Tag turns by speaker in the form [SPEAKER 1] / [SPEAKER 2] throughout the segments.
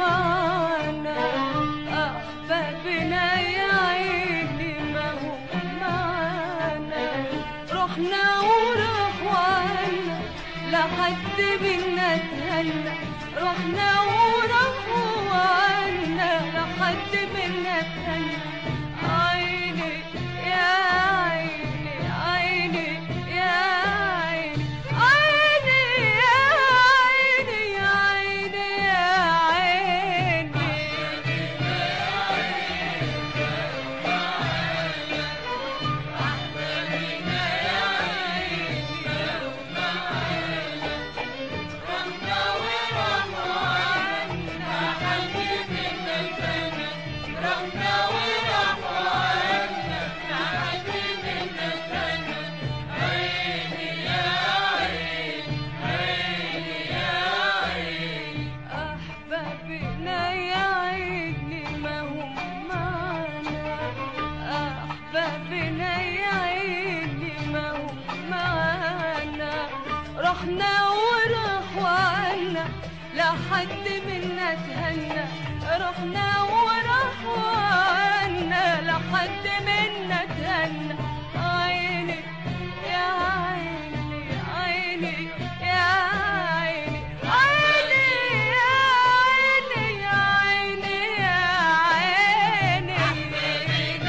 [SPEAKER 1] معنا أحبابنا يا عيني ما هم معنا رحنا وراحوا عنا لحد منا تهنى رحنا وراحوا عنا لحد منا تهنى عيني يا عيني عيني يا عيني عيني يا عيني يا عيني يا عيني أحبابنا يا عيني ما هم معنا أحبابنا يا عيني ما هم معنا رحنا وراحوا عنا لحد منا تهنى رحنا وراحوا عنا لحد منا تهنى عيني يا عيني عيني يا عيني عيني يا عيني يا عيني يا عيني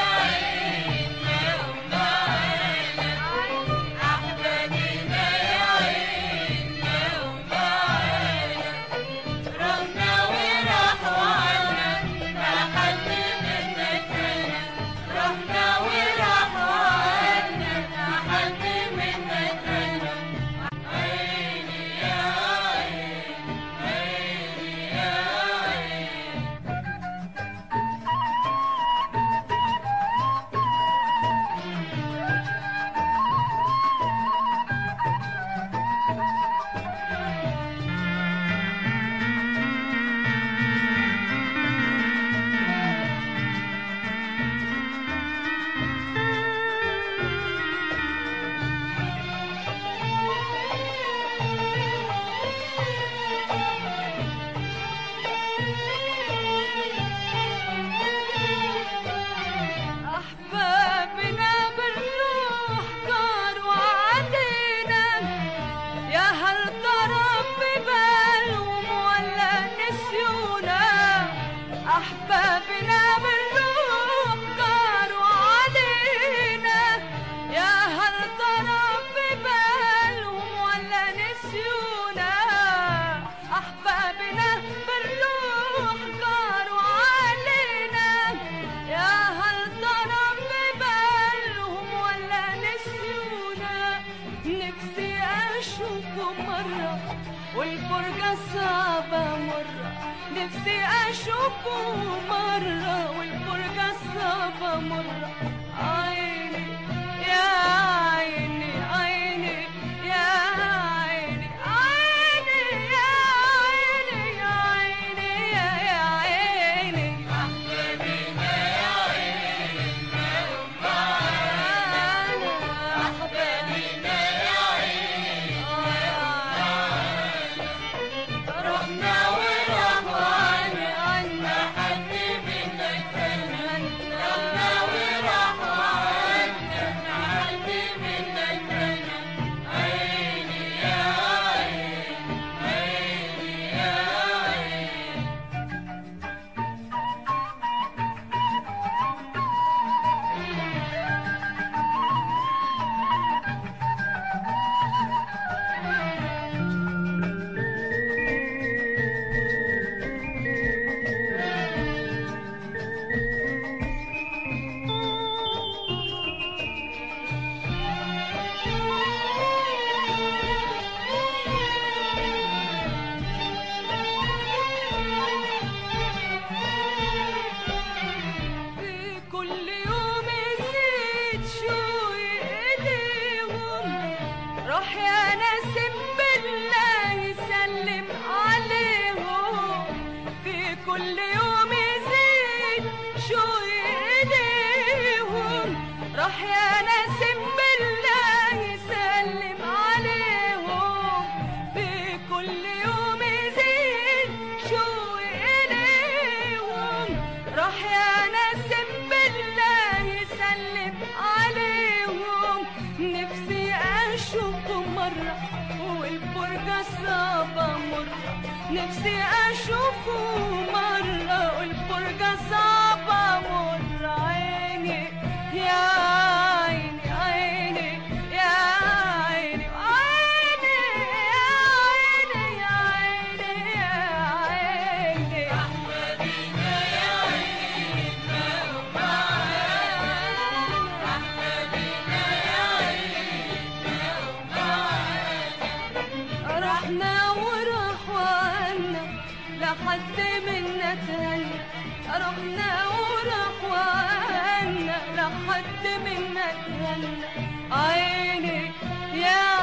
[SPEAKER 1] أحبابنا بالروح كانوا علينا يا هل ترى في بالهم ولا نسيونا أحبابنا بالروح كانوا علينا يا هل ترى في بالهم ولا نسيونا أحبابنا بالروح كانوا علينا يا هل ترى في بالهم ولا نسيونا نفسي أشوفه مرة والفرجة صعبة مرة نفسي أشوفه مرة والفرجة صعبة مرة عيني يا عيني عيني يا عيني عيني يا عيني يا عيني يا يا عيني رحنا وراحوا عنا نفسي اشوفه مرة والفرجة صعبة مر عيني يا عيني عيني يا عيني عيني يا عيني يا عيني يا عيني رحنا وراح وعنا لحد منا تهنى رحنا وراح وعنا لحد منا تهنى عيني يا